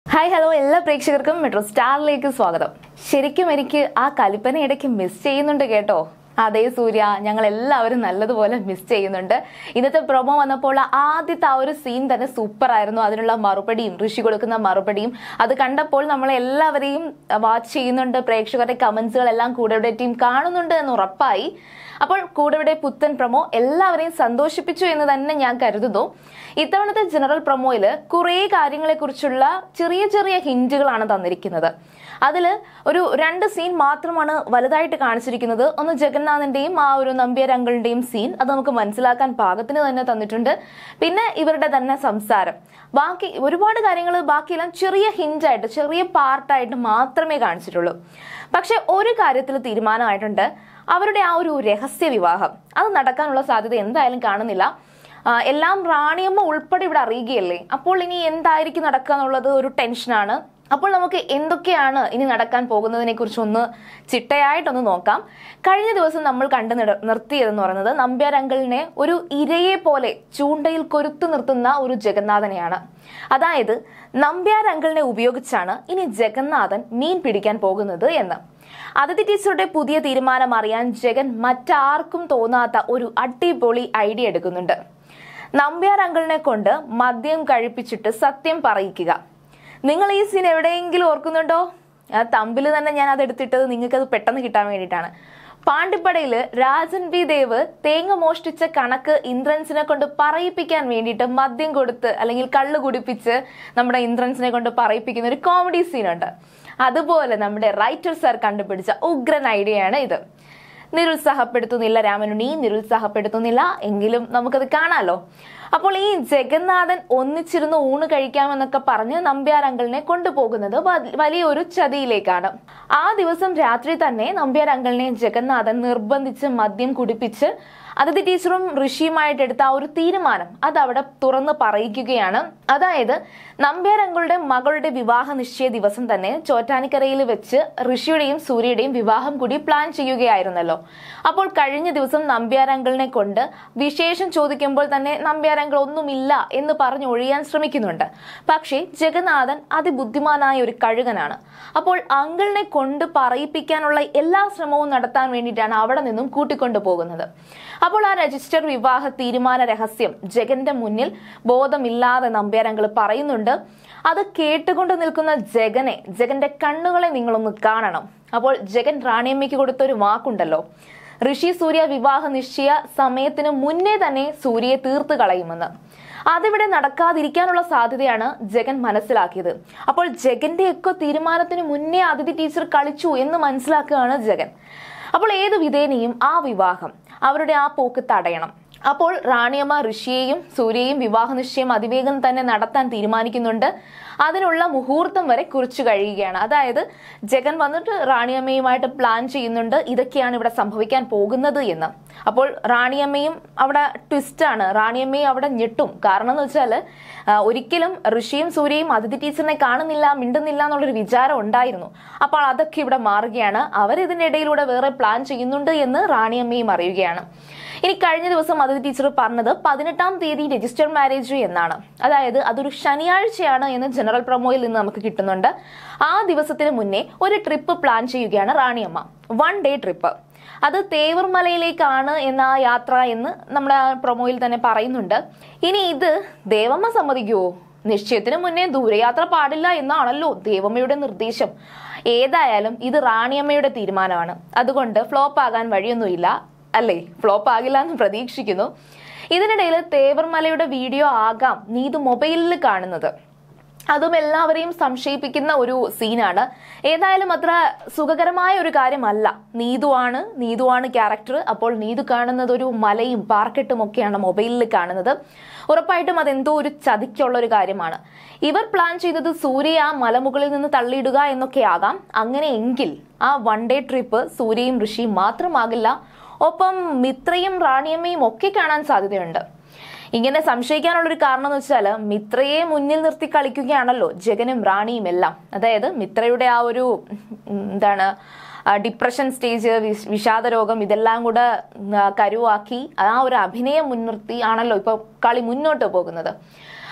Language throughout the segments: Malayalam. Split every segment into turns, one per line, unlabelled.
ഹായ് ഹലോ എല്ലാ പ്രേക്ഷകർക്കും മെട്രോ സ്റ്റാറിലേക്ക് സ്വാഗതം ശരിക്കും എനിക്ക് ആ കലിപ്പന ഇടയ്ക്ക് മിസ് ചെയ്യുന്നുണ്ട് കേട്ടോ അതേ സൂര്യ ഞങ്ങൾ എല്ലാവരും നല്ലതുപോലെ മിസ് ചെയ്യുന്നുണ്ട് ഇന്നത്തെ പ്രൊമോ വന്നപ്പോൾ ആദ്യത്തെ ആ ഒരു സീൻ തന്നെ സൂപ്പർ ആയിരുന്നു അതിനുള്ള മറുപടിയും ഋഷി കൊടുക്കുന്ന മറുപടിയും അത് കണ്ടപ്പോൾ നമ്മളെ എല്ലാവരെയും വാച്ച് ചെയ്യുന്നുണ്ട് പ്രേക്ഷകരുടെ കമന്റ്സുകളെല്ലാം കൂടെ ടീം കാണുന്നുണ്ട് എന്ന് ഉറപ്പായി അപ്പോൾ കൂടെ പുത്തൻ പ്രൊമോ എല്ലാവരെയും സന്തോഷിപ്പിച്ചു എന്ന് തന്നെ ഞാൻ കരുതുന്നു ഇത്തവണത്തെ ജനറൽ പ്രൊമോയിൽ കുറേ കാര്യങ്ങളെക്കുറിച്ചുള്ള ചെറിയ ചെറിയ ഹിന്റുകളാണ് തന്നിരിക്കുന്നത് അതിൽ ഒരു രണ്ട് സീൻ മാത്രമാണ് വലുതായിട്ട് കാണിച്ചിരിക്കുന്നത് ഒന്ന് ജഗന്നാഥന്റെയും ആ ഒരു നമ്പ്യാർ അങ്കിളിന്റെയും സീൻ അത് നമുക്ക് മനസ്സിലാക്കാൻ പാകത്തിന് തന്നെ തന്നിട്ടുണ്ട് പിന്നെ ഇവരുടെ തന്നെ സംസാരം ബാക്കി ഒരുപാട് കാര്യങ്ങൾ ബാക്കിയെല്ലാം ചെറിയ ഹിന്റായിട്ട് ചെറിയ പാർട്ടായിട്ട് മാത്രമേ കാണിച്ചിട്ടുള്ളൂ പക്ഷെ ഒരു കാര്യത്തിൽ തീരുമാനമായിട്ടുണ്ട് അവരുടെ ആ ഒരു രഹസ്യ വിവാഹം അത് നടക്കാനുള്ള സാധ്യത എന്തായാലും കാണുന്നില്ല ആ, എല്ലാം റാണിയമ്മ ഉൾപ്പെടെ ഇവിടെ അറിയുകയല്ലേ അപ്പോൾ ഇനി എന്തായിരിക്കും നടക്കുക എന്നുള്ളത് ഒരു ടെൻഷനാണ് അപ്പോൾ നമുക്ക് എന്തൊക്കെയാണ് ഇനി നടക്കാൻ പോകുന്നതിനെ കുറിച്ച് ഒന്ന് ചിട്ടയായിട്ടൊന്ന് നോക്കാം കഴിഞ്ഞ ദിവസം നമ്മൾ കണ്ടു നിട- നിർത്തിയതെന്ന് പറയുന്നത് നമ്പ്യാർ അങ്കിളിനെ ഒരു ഇരയെ പോലെ ചൂണ്ടയിൽ കൊരുത്തു നിർത്തുന്ന ഒരു ജഗന്നാഥനെയാണ് അതായത് നമ്പ്യാർ അങ്കിളിനെ ഉപയോഗിച്ചാണ് ഇനി ജഗന്നാഥൻ മീൻ പിടിക്കാൻ പോകുന്നത് എന്ന് അതിഥി ടീച്ചറുടെ പുതിയ തീരുമാനം അറിയാൻ ജഗൻ മറ്റാർക്കും തോന്നാത്ത ഒരു അടിപൊളി ഐഡിയ എടുക്കുന്നുണ്ട് നമ്പ്യാർ അങ്കിളിനെ കൊണ്ട് മദ്യം കഴിപ്പിച്ചിട്ട് സത്യം പറയിക്കുക നിങ്ങൾ ഈ സീൻ എവിടെയെങ്കിലും ഓർക്കുന്നുണ്ടോ ആ തമ്പിൽ തന്നെ ഞാൻ അത് എടുത്തിട്ടത് നിങ്ങൾക്ക് അത് പെട്ടെന്ന് കിട്ടാൻ വേണ്ടിയിട്ടാണ് പാണ്ടിപ്പടയില് രാജൻ ബി ദേവ് തേങ്ങ മോഷ്ടിച്ച കണക്ക് ഇന്ദ്രൻസിനെ കൊണ്ട് പറയിപ്പിക്കാൻ വേണ്ടിയിട്ട് മദ്യം കൊടുത്ത് അല്ലെങ്കിൽ കള്ള് കുടിപ്പിച്ച് നമ്മുടെ ഇന്ദ്രൻസിനെ കൊണ്ട് പറയിപ്പിക്കുന്ന ഒരു കോമഡി സീനുണ്ട് അതുപോലെ നമ്മുടെ റൈറ്റർ സാർ കണ്ടുപിടിച്ച ഉഗ്രൻ ഐഡിയയാണ് ഇത് നിരുത്സാഹപ്പെടുത്തുന്നില്ല രാമനുണി നിരുത്സാഹപ്പെടുത്തുന്നില്ല എങ്കിലും നമുക്കത് കാണാലോ അപ്പോൾ ഈ ജഗന്നാഥൻ ഒന്നിച്ചിരുന്ന് ഊണ് കഴിക്കാമെന്നൊക്കെ പറഞ്ഞ് നമ്പ്യാർ അങ്കിളിനെ കൊണ്ടുപോകുന്നത് വ- വലിയൊരു ചതിയിലേക്കാണ് ആ ദിവസം രാത്രി തന്നെ നമ്പ്യാർ അങ്കിളിനെ ജഗന്നാഥൻ നിർബന്ധിച്ച് മദ്യം കുടിപ്പിച്ച് അതിഥി ടീച്ചറും ഋഷിയുമായിട്ട് എടുത്ത ആ ഒരു തീരുമാനം അത് അവിടെ തുറന്ന് പറയിക്കുകയാണ് അതായത് നമ്പ്യാർ അങ്കിളുടെ മകളുടെ വിവാഹ നിശ്ചയ ദിവസം തന്നെ ചോറ്റാനിക്കരയിൽ വെച്ച് ഋഷിയുടെയും സൂര്യയുടെയും വിവാഹം കൂടി പ്ലാൻ ചെയ്യുകയായിരുന്നല്ലോ അപ്പോൾ കഴിഞ്ഞ ദിവസം നമ്പ്യാർ അങ്കിളിനെ കൊണ്ട് വിശേഷം ചോദിക്കുമ്പോൾ തന്നെ നമ്പ്യാർ അങ്കിൾ ഒന്നുമില്ല എന്ന് പറഞ്ഞ് ഒഴിയാൻ ശ്രമിക്കുന്നുണ്ട് പക്ഷേ ജഗന്നാഥൻ അതിബുദ്ധിമാനായ ഒരു കഴുകനാണ് അപ്പോൾ അങ്കിളിനെ കൊണ്ട് പറയിപ്പിക്കാനുള്ള എല്ലാ ശ്രമവും നടത്താൻ വേണ്ടിയിട്ടാണ് അവിടെ നിന്നും കൂട്ടിക്കൊണ്ടു പോകുന്നത് അപ്പോൾ ആ രജിസ്റ്റർ വിവാഹ തീരുമാന രഹസ്യം ജഗന്റെ മുന്നിൽ ബോധമില്ലാതെ നമ്പ്യാരങ്ങൾ പറയുന്നുണ്ട് അത് കേട്ടുകൊണ്ട് നിൽക്കുന്ന ജഗനെ ജഗന്റെ കണ്ണുകളെ നിങ്ങളൊന്ന് കാണണം അപ്പോൾ ജഗൻ റാണിയമ്മയ്ക്ക് കൊടുത്ത ഒരു വാക്കുണ്ടല്ലോ ഋഷി സൂര്യ വിവാഹ നിശ്ചയ സമയത്തിന് മുന്നേ തന്നെ സൂര്യയെ തീർത്ത് കളയുമെന്ന് അതിവിടെ നടക്കാതിരിക്കാനുള്ള സാധ്യതയാണ് ജഗൻ മനസ്സിലാക്കിയത് അപ്പോൾ ജഗന്റെ ഒക്കെ തീരുമാനത്തിന് മുന്നേ അതിഥി ടീച്ചർ കളിച്ചു എന്ന് മനസ്സിലാക്കുകയാണ് ജഗൻ അപ്പോൾ ഏത് വിധേനയും ആ വിവാഹം അവരുടെ ആ പോക്ക് തടയണം അപ്പോൾ റാണിയമ്മ ഋഷിയെയും സൂര്യയെയും വിവാഹ നിശ്ചയം അതിവേഗം തന്നെ നടത്താൻ തീരുമാനിക്കുന്നുണ്ട് അതിനുള്ള മുഹൂർത്തം വരെ കുറിച്ചു കഴിയുകയാണ് അതായത് ജഗൻ വന്നിട്ട് റാണിയമ്മയുമായിട്ട് പ്ലാൻ ചെയ്യുന്നുണ്ട് ഇതൊക്കെയാണ് ഇവിടെ സംഭവിക്കാൻ പോകുന്നത് എന്ന് അപ്പോൾ റാണിയമ്മയും അവിടെ ട്വിസ്റ്റാണ് റാണിയമ്മയും അവിടെ ഞെട്ടും കാരണം എന്ന് വെച്ചാൽ ഒരിക്കലും ഋഷിയും സൂര്യയും അതിഥി ടീച്ചറിനെ കാണുന്നില്ല മിണ്ടുന്നില്ല എന്നുള്ളൊരു വിചാരം ഉണ്ടായിരുന്നു അപ്പോൾ അതൊക്കെ ഇവിടെ മാറുകയാണ് അവർ ഇതിന്റെ ഇടയിലൂടെ വേറെ പ്ലാൻ ചെയ്യുന്നുണ്ട് എന്ന് റാണിയമ്മയും അറിയുകയാണ് ഇനി കഴിഞ്ഞ ദിവസം അതിഥി ടീച്ചർ പറഞ്ഞത് പതിനെട്ടാം തീയതി രജിസ്റ്റർ മാരേജ് എന്നാണ് അതായത് അതൊരു ശനിയാഴ്ചയാണ് എന്ന് ജനറൽ പ്രൊമോയിൽ നിന്ന് നമുക്ക് കിട്ടുന്നുണ്ട് ആ ദിവസത്തിന് മുന്നേ ഒരു ട്രിപ്പ് പ്ലാൻ ചെയ്യുകയാണ് റാണിയമ്മ വൺ ഡേ ട്രിപ്പ് അത് തേവർമലയിലേക്കാണ് എന്ന ആ യാത്ര എന്ന് നമ്മുടെ ആ പ്രൊമോയിൽ തന്നെ പറയുന്നുണ്ട് ഇനി ഇത് ദേവമ്മ സമ്മതിക്കുവോ നിശ്ചയത്തിന് മുന്നേ ദൂരയാത്ര പാടില്ല എന്നാണല്ലോ ദേവമ്മയുടെ നിർദ്ദേശം ഏതായാലും ഇത് റാണിയമ്മയുടെ തീരുമാനമാണ് അതുകൊണ്ട് ഫ്ലോപ്പ് ആകാൻ വഴിയൊന്നുമില്ല അല്ലേ ഫ്ലോപ്പ് ആകില്ല എന്ന് പ്രതീക്ഷിക്കുന്നു ഇതിനിടയിൽ തേവർമലയുടെ വീഡിയോ ആകാം നീ ഇത് മൊബൈലിൽ കാണുന്നത് അതും എല്ലാവരെയും സംശയിപ്പിക്കുന്ന ഒരു സീനാണ് ഏതായാലും അത്ര സുഖകരമായ ഒരു കാര്യമല്ല നീതുവാണ് നീതുവാണ് ക്യാരക്ടർ അപ്പോൾ നീതു കാണുന്നത് ഒരു മലയും പാർക്കെട്ടും ഒക്കെയാണ് മൊബൈലിൽ കാണുന്നത് ഉറപ്പായിട്ടും അതെന്തോ ഒരു ചതിക്കുള്ള ഒരു കാര്യമാണ് ഇവർ പ്ലാൻ ചെയ്തത് സൂര്യ ആ മലമുകളിൽ നിന്ന് തള്ളിയിടുക എന്നൊക്കെയാകാം അങ്ങനെയെങ്കിൽ ആ വൺ ഡേ ട്രിപ്പ് സൂര്യയും ഋഷിയും മാത്രമാകില്ല ഒപ്പം മിത്രയും റാണിയമ്മയും ഒക്കെ കാണാൻ സാധ്യതയുണ്ട് ഇങ്ങനെ സംശയിക്കാനുള്ള ഒരു കാരണം എന്ന് വെച്ചാൽ മിത്രയെ മുന്നിൽ നിർത്തി കളിക്കുകയാണല്ലോ ജഗനും റാണിയും എല്ലാം അതായത് മിത്രയുടെ ആ ഒരു ഉം, എന്താണ് ആ, ഡിപ്രഷൻ സ്റ്റേജ് വിഷ- വിഷാദ രോഗം ഇതെല്ലാം കൂടെ ഉം, ആ, കരുവാക്കി ആ ഒരു അഭിനയം മുൻനിർത്തി ആണല്ലോ ഇപ്പൊ കളി മുന്നോട്ട് പോകുന്നത്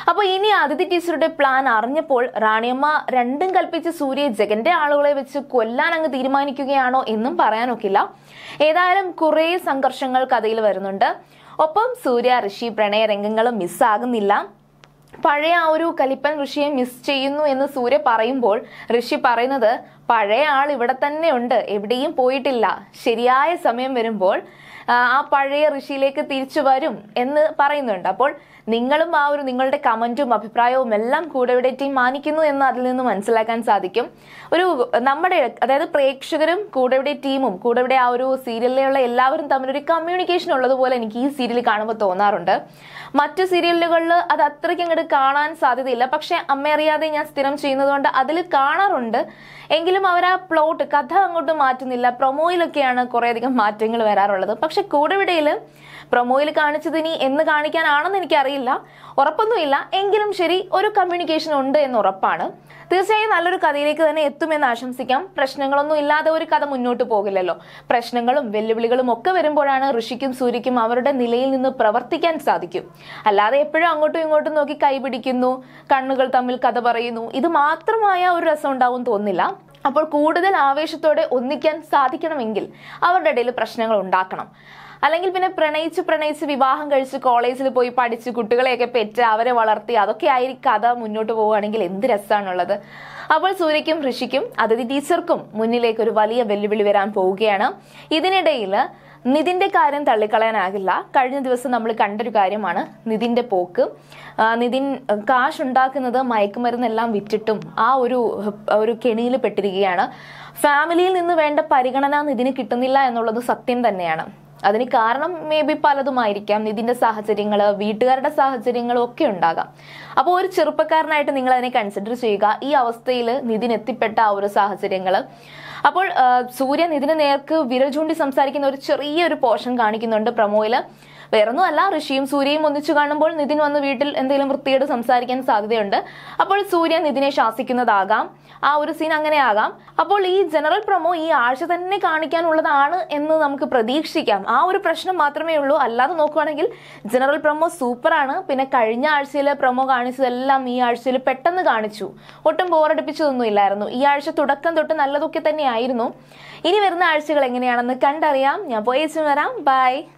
അപ്പോൾ ഇനി അതിഥി ടീച്ചറുടെ പ്ലാൻ അറിഞ്ഞപ്പോൾ റാണിയമ്മ രണ്ടും കൽപ്പിച്ച് സൂര്യയെ ജഗന്റെ ആളുകളെ വെച്ച് കൊല്ലാൻ അങ്ങ് തീരുമാനിക്കുകയാണോ എന്നും പറയാനൊക്കില്ല ഏതായാലും കുറേ സംഘർഷങ്ങൾ കഥയിൽ വരുന്നുണ്ട് ഒപ്പം സൂര്യ ഋഷി പ്രണയ രംഗങ്ങളും മിസ്സാകുന്നില്ല പഴയ ആ ഒരു കലിപ്പൻ ഋഷിയെ മിസ് ചെയ്യുന്നു എന്ന് സൂര്യ പറയുമ്പോൾ ഋഷി പറയുന്നത് പഴയ ആൾ ഇവിടെ തന്നെ ഉണ്ട് എവിടെയും പോയിട്ടില്ല ശരിയായ സമയം വരുമ്പോൾ ആ, ആ പഴയ ഋഷിയിലേക്ക് തിരിച്ചു വരും എന്ന് പറയുന്നുണ്ട് അപ്പോൾ നിങ്ങളും ആ ഒരു നിങ്ങളുടെ കമന്റും അഭിപ്രായവും എല്ലാം കൂടെവിടെ ടീം മാനിക്കുന്നു എന്ന് അതിൽ നിന്ന് മനസ്സിലാക്കാൻ സാധിക്കും ഒരു നമ്മുടെ അതായത് പ്രേക്ഷകരും കൂടെവിടെ ടീമും കൂടെവിടെ ആ ഒരു സീരിയലിലുള്ള എല്ലാവരും തമ്മിലൊരു കമ്മ്യൂണിക്കേഷൻ ഉള്ളതുപോലെ എനിക്ക് ഈ സീരിയൽ കാണുമ്പോൾ തോന്നാറുണ്ട് മറ്റു സീരിയലുകളിൽ അത് അത്രയ്ക്ക് അങ്ങോട്ട് കാണാൻ സാധ്യതയില്ല പക്ഷെ അമ്മ അറിയാതെ ഞാൻ സ്ഥിരം ചെയ്യുന്നതുകൊണ്ട് അതിൽ കാണാറുണ്ട് എങ്കിലും അവർ ആ പ്ലോട്ട് കഥ അങ്ങോട്ട് മാറ്റുന്നില്ല പ്രൊമോയിലൊക്കെയാണ് കുറേയധികം മാറ്റങ്ങൾ വരാറുള്ളത് പക്ഷെ കൂടെവിടയിൽ പ്രൊമോയിൽ കാണിച്ചത് ഇനി എന്ന് കാണിക്കാനാണെന്ന് എനിക്കറിയില്ല ഉറപ്പൊന്നുമില്ല എങ്കിലും ശരി ഒരു കമ്മ്യൂണിക്കേഷൻ ഉണ്ട് എന്ന് ഉറപ്പാണ് തീർച്ചയായും നല്ലൊരു കഥയിലേക്ക് തന്നെ എത്തുമെന്ന് ആശംസിക്കാം പ്രശ്നങ്ങളൊന്നും ഇല്ലാതെ ഒരു കഥ മുന്നോട്ട് പോകില്ലല്ലോ പ്രശ്നങ്ങളും വെല്ലുവിളികളും ഒക്കെ വരുമ്പോഴാണ് ഋഷിക്കും സൂര്യക്കും അവരുടെ നിലയിൽ നിന്ന് പ്രവർത്തിക്കാൻ സാധിക്കും അല്ലാതെ എപ്പോഴും അങ്ങോട്ടും ഇങ്ങോട്ടും നോക്കി കൈപിടിക്കുന്നു കണ്ണുകൾ തമ്മിൽ കഥ പറയുന്നു ഇത് മാത്രമായ ഒരു രസം ഉണ്ടാവും തോന്നില്ല അപ്പോൾ കൂടുതൽ ആവേശത്തോടെ ഒന്നിക്കാൻ സാധിക്കണമെങ്കിൽ അവരുടെ ഇടയിൽ പ്രശ്നങ്ങൾ ഉണ്ടാക്കണം അല്ലെങ്കിൽ പിന്നെ പ്രണയിച്ച് പ്രണയിച്ച് വിവാഹം കഴിച്ച് കോളേജിൽ പോയി പഠിച്ച് കുട്ടികളെയൊക്കെ പെറ്റ് അവരെ വളർത്തി അതൊക്കെ ആയിരിക്കും കഥ മുന്നോട്ട് പോവുകയാണെങ്കിൽ എന്ത് രസമാണുള്ളത് അപ്പോൾ സൂര്യയ്ക്കും ഋഷിക്കും അതിഥി ടീച്ചർക്കും മുന്നിലേക്ക് ഒരു വലിയ വെല്ലുവിളി വരാൻ പോവുകയാണ് ഇതിനിടയിൽ നിതിന്റെ കാര്യം തള്ളിക്കളയാനാകില്ല കഴിഞ്ഞ ദിവസം നമ്മൾ കണ്ടൊരു കാര്യമാണ് നിതിന്റെ പോക്ക് ആ, നിതിൻ കാശ് ഉണ്ടാക്കുന്നത് മയക്കുമരുന്നെല്ലാം വിറ്റിട്ടും ആ ഒരു ഒരു കെണിയിൽ പെട്ടിരിക്കുകയാണ് ഫാമിലിയിൽ നിന്ന് വേണ്ട പരിഗണന നിതിന് കിട്ടുന്നില്ല എന്നുള്ളത് സത്യം തന്നെയാണ് അതിന് കാരണം മേ ബി പലതുമായിരിക്കാം നിതിന്റെ സാഹചര്യങ്ങൾ വീട്ടുകാരുടെ സാഹചര്യങ്ങളും ഒക്കെ ഉണ്ടാകാം അപ്പോൾ ഒരു ചെറുപ്പക്കാരനായിട്ട് നിങ്ങൾ അതിനെ കൺസിഡർ ചെയ്യുക ഈ അവസ്ഥയിൽ നിതിൻ എത്തിപ്പെട്ട ആ ഒരു സാഹചര്യങ്ങൾ അപ്പോൾ ആ, സൂര്യ നിതിന് നേർക്ക് വിരൽ ചൂണ്ടി സംസാരിക്കുന്ന ഒരു ചെറിയൊരു പോർഷൻ കാണിക്കുന്നുണ്ട് പ്രമോയില് വേറൊന്നുമല്ല ഋഷിയും സൂര്യയും ഒന്നിച്ചു കാണുമ്പോൾ നിതിൻ വന്ന് വീട്ടിൽ എന്തെങ്കിലും വൃത്തിയോട് സംസാരിക്കാൻ സാധ്യതയുണ്ട് അപ്പോൾ സൂര്യ നിതിനെ ശാസിക്കുന്നതാകാം ആ ഒരു സീൻ അങ്ങനെ ആകാം അപ്പോൾ ഈ ജനറൽ പ്രൊമോ ഈ ആഴ്ച തന്നെ കാണിക്കാനുള്ളതാണ് എന്ന് നമുക്ക് പ്രതീക്ഷിക്കാം ആ ഒരു പ്രശ്നം മാത്രമേ ഉള്ളൂ അല്ലാതെ നോക്കുവാണെങ്കിൽ ജനറൽ പ്രൊമോ സൂപ്പറാണ് പിന്നെ കഴിഞ്ഞ ആഴ്ചയിലെ പ്രൊമോ കാണിച്ചതെല്ലാം ഈ ആഴ്ചയിൽ പെട്ടെന്ന് കാണിച്ചു ഒട്ടും ബോറടിപ്പിച്ചതൊന്നും ഇല്ലായിരുന്നു ഈ ആഴ്ച തുടക്കം തൊട്ട് നല്ലതൊക്കെ തന്നെയായിരുന്നു ഇനി വരുന്ന ആഴ്ചകൾ എങ്ങനെയാണെന്ന് കണ്ടറിയാം ഞാൻ പോയി വരാം ബൈ